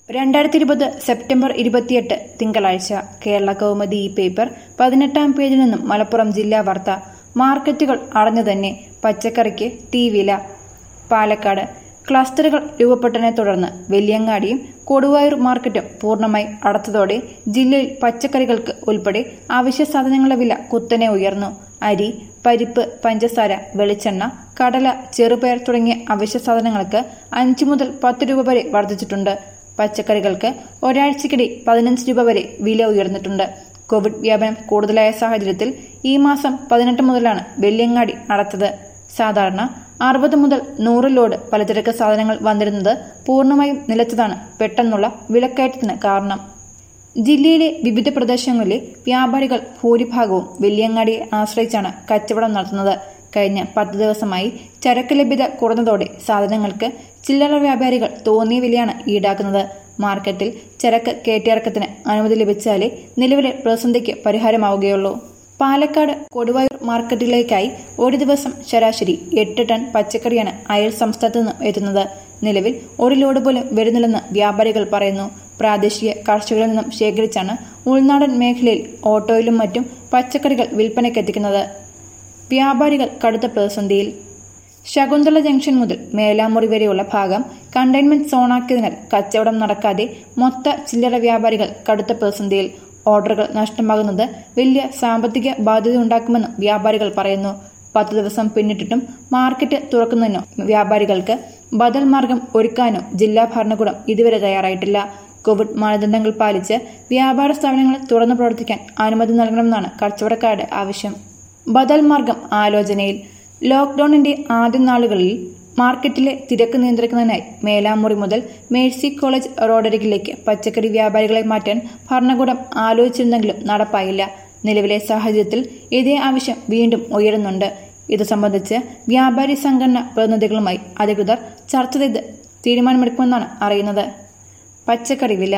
രണ്ടായിരത്തി ഇരുപത് സെപ്റ്റംബർ ഇരുപത്തിയെട്ട് തിങ്കളാഴ്ച കേരള കൗമുദി ഈ പേപ്പർ പതിനെട്ടാം പേജിൽ നിന്നും മലപ്പുറം ജില്ലാ വാർത്ത മാർക്കറ്റുകൾ അടഞ്ഞു തന്നെ പച്ചക്കറിക്ക് തീവില പാലക്കാട് ക്ലസ്റ്ററുകൾ രൂപപ്പെട്ടതിനെ തുടർന്ന് വെല്ലിയങ്ങാടിയും കൊടുവായൂർ മാർക്കറ്റും പൂർണ്ണമായി അടച്ചതോടെ ജില്ലയിൽ പച്ചക്കറികൾക്ക് ഉൾപ്പെടെ അവശ്യ സാധനങ്ങളുടെ വില കുത്തനെ ഉയർന്നു അരി പരിപ്പ് പഞ്ചസാര വെളിച്ചെണ്ണ കടല ചെറുപയർ തുടങ്ങിയ അവശ്യ സാധനങ്ങൾക്ക് അഞ്ചു മുതൽ പത്ത് രൂപ വരെ വർദ്ധിച്ചിട്ടുണ്ട് പച്ചക്കറികൾക്ക് ഒരാഴ്ചക്കിടെ പതിനഞ്ച് രൂപ വരെ വില ഉയർന്നിട്ടുണ്ട് കോവിഡ് വ്യാപനം കൂടുതലായ സാഹചര്യത്തിൽ ഈ മാസം പതിനെട്ട് മുതലാണ് വെല്ലിയങ്ങാടി അടച്ചത് സാധാരണ അറുപത് മുതൽ നൂറ് ലോഡ് പലചരക്ക് സാധനങ്ങൾ വന്നിരുന്നത് പൂർണ്ണമായും നിലച്ചതാണ് പെട്ടെന്നുള്ള വിലക്കയറ്റത്തിന് കാരണം ജില്ലയിലെ വിവിധ പ്രദേശങ്ങളിലെ വ്യാപാരികൾ ഭൂരിഭാഗവും വെല്ലിയങ്ങാടിയെ ആശ്രയിച്ചാണ് കച്ചവടം നടത്തുന്നത് കഴിഞ്ഞ പത്ത് ദിവസമായി ചരക്ക് ലഭ്യത കുറഞ്ഞതോടെ സാധനങ്ങൾക്ക് ചില്ലറ വ്യാപാരികൾ തോന്നിയ വിലയാണ് ഈടാക്കുന്നത് മാർക്കറ്റിൽ ചരക്ക് കയറ്റിയിറക്കത്തിന് അനുമതി ലഭിച്ചാലേ നിലവിലെ പ്രതിസന്ധിക്ക് പരിഹാരമാവുകയുള്ളൂ പാലക്കാട് കൊടുവായൂർ മാർക്കറ്റിലേക്കായി ഒരു ദിവസം ശരാശരി എട്ട് ടൺ പച്ചക്കറിയാണ് അയൽ സംസ്ഥാനത്ത് നിന്ന് എത്തുന്നത് നിലവിൽ ഒരു ലോഡ് പോലും വരുന്നില്ലെന്ന് വ്യാപാരികൾ പറയുന്നു പ്രാദേശിക കർഷകരിൽ നിന്നും ശേഖരിച്ചാണ് ഉൾനാടൻ മേഖലയിൽ ഓട്ടോയിലും മറ്റും പച്ചക്കറികൾ വിൽപ്പനയ്ക്കെത്തിക്കുന്നത് വ്യാപാരികൾ കടുത്ത പ്രതിസന്ധിയിൽ ശകുന്തള ജംഗ്ഷൻ മുതൽ മേലാമുറി വരെയുള്ള ഭാഗം കണ്ടെയ്ൻമെന്റ് സോണാക്കിയതിനാൽ കച്ചവടം നടക്കാതെ മൊത്ത ചില്ലറ വ്യാപാരികൾ കടുത്ത പ്രതിസന്ധിയിൽ ഓർഡറുകൾ നഷ്ടമാകുന്നത് വലിയ സാമ്പത്തിക ബാധ്യതയുണ്ടാക്കുമെന്ന് വ്യാപാരികൾ പറയുന്നു പത്ത് ദിവസം പിന്നിട്ടിട്ടും മാർക്കറ്റ് തുറക്കുന്നതിനോ വ്യാപാരികൾക്ക് ബദൽ മാർഗം ഒരുക്കാനോ ജില്ലാ ഭരണകൂടം ഇതുവരെ തയ്യാറായിട്ടില്ല കോവിഡ് മാനദണ്ഡങ്ങൾ പാലിച്ച് വ്യാപാര സ്ഥാപനങ്ങൾ തുറന്നു പ്രവർത്തിക്കാൻ അനുമതി നൽകണമെന്നാണ് കച്ചവടക്കാരുടെ ആവശ്യം ബദൽ മാർഗം ആലോചനയിൽ ലോക്ഡൌണിന്റെ ആദ്യ നാളുകളിൽ മാർക്കറ്റിലെ തിരക്ക് നിയന്ത്രിക്കുന്നതിനായി മേലാമുറി മുതൽ മേഴ്സി കോളേജ് റോഡരികിലേക്ക് പച്ചക്കറി വ്യാപാരികളെ മാറ്റാൻ ഭരണകൂടം ആലോചിച്ചിരുന്നെങ്കിലും നടപ്പായില്ല നിലവിലെ സാഹചര്യത്തിൽ ഇതേ ആവശ്യം വീണ്ടും ഉയരുന്നുണ്ട് ഇത് സംബന്ധിച്ച് വ്യാപാരി സംഘടന പ്രതിനിധികളുമായി അധികൃതർ ചർച്ച ചെയ്ത് തീരുമാനമെടുക്കുമെന്നാണ് അറിയുന്നത് പച്ചക്കറി വില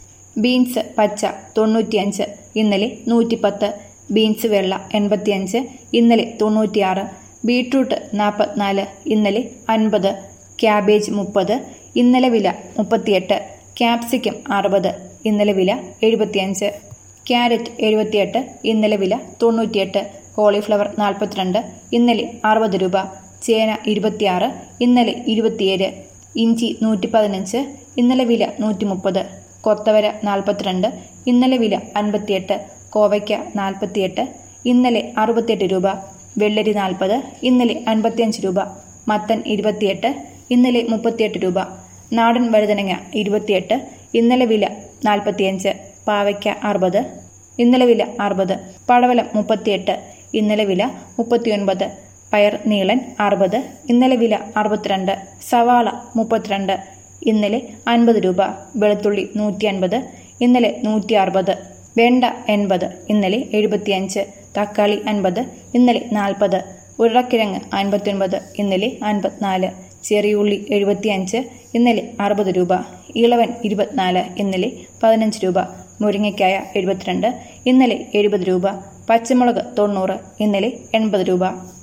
ബീൻസ് പച്ച തൊണ്ണൂറ്റിയഞ്ച് ഇന്നലെ നൂറ്റിപ്പത്ത് ബീൻസ് വെള്ള എൺപത്തിയഞ്ച് ഇന്നലെ തൊണ്ണൂറ്റിയാറ് ബീട്രൂട്ട് നാൽപ്പത്തിനാല് ഇന്നലെ അൻപത് ക്യാബേജ് മുപ്പത് ഇന്നലെ വില മുപ്പത്തിയെട്ട് ക്യാപ്സിക്കം അറുപത് ഇന്നലെ വില എഴുപത്തിയഞ്ച് ക്യാരറ്റ് എഴുപത്തിയെട്ട് ഇന്നലെ വില തൊണ്ണൂറ്റിയെട്ട് കോളിഫ്ലവർ നാൽപ്പത്തിരണ്ട് ഇന്നലെ അറുപത് രൂപ ചേന ഇരുപത്തിയാറ് ഇന്നലെ ഇരുപത്തിയേഴ് ഇഞ്ചി നൂറ്റി പതിനഞ്ച് ഇന്നലെ വില നൂറ്റി മുപ്പത് കൊത്തവര നാൽപ്പത്തിരണ്ട് ഇന്നലെ വില അൻപത്തിയെട്ട് കോവയ്ക്ക നാൽപ്പത്തിയെട്ട് ഇന്നലെ അറുപത്തിയെട്ട് രൂപ വെള്ളരി നാൽപ്പത് ഇന്നലെ അൻപത്തിയഞ്ച് രൂപ മത്തൻ ഇരുപത്തിയെട്ട് ഇന്നലെ മുപ്പത്തിയെട്ട് രൂപ നാടൻ വഴുതനങ്ങ ഇരുപത്തിയെട്ട് ഇന്നലെ വില നാൽപ്പത്തിയഞ്ച് പാവയ്ക്ക അറുപത് ഇന്നലെ വില അറുപത് പടവലം മുപ്പത്തിയെട്ട് ഇന്നലെ വില മുപ്പത്തിയൊൻപത് പയർ നീളൻ അറുപത് ഇന്നലെ വില അറുപത്തിരണ്ട് സവാള മുപ്പത്തിരണ്ട് ഇന്നലെ അൻപത് രൂപ വെളുത്തുള്ളി നൂറ്റി അൻപത് ഇന്നലെ നൂറ്റി അറുപത് വെണ്ട എൺപത് ഇന്നലെ എഴുപത്തിയഞ്ച് തക്കാളി അൻപത് ഇന്നലെ നാൽപ്പത് ഉരുളക്കിഴങ്ങ് അൻപത്തിയൊൻപത് ഇന്നലെ അൻപത്തിനാല് ചെറിയുള്ളി എഴുപത്തിയഞ്ച് ഇന്നലെ അറുപത് രൂപ ഇളവൻ ഇരുപത്തിനാല് ഇന്നലെ പതിനഞ്ച് രൂപ മുരിങ്ങയ്ക്കായ എഴുപത്തിരണ്ട് ഇന്നലെ എഴുപത് രൂപ പച്ചമുളക് തൊണ്ണൂറ് ഇന്നലെ എൺപത് രൂപ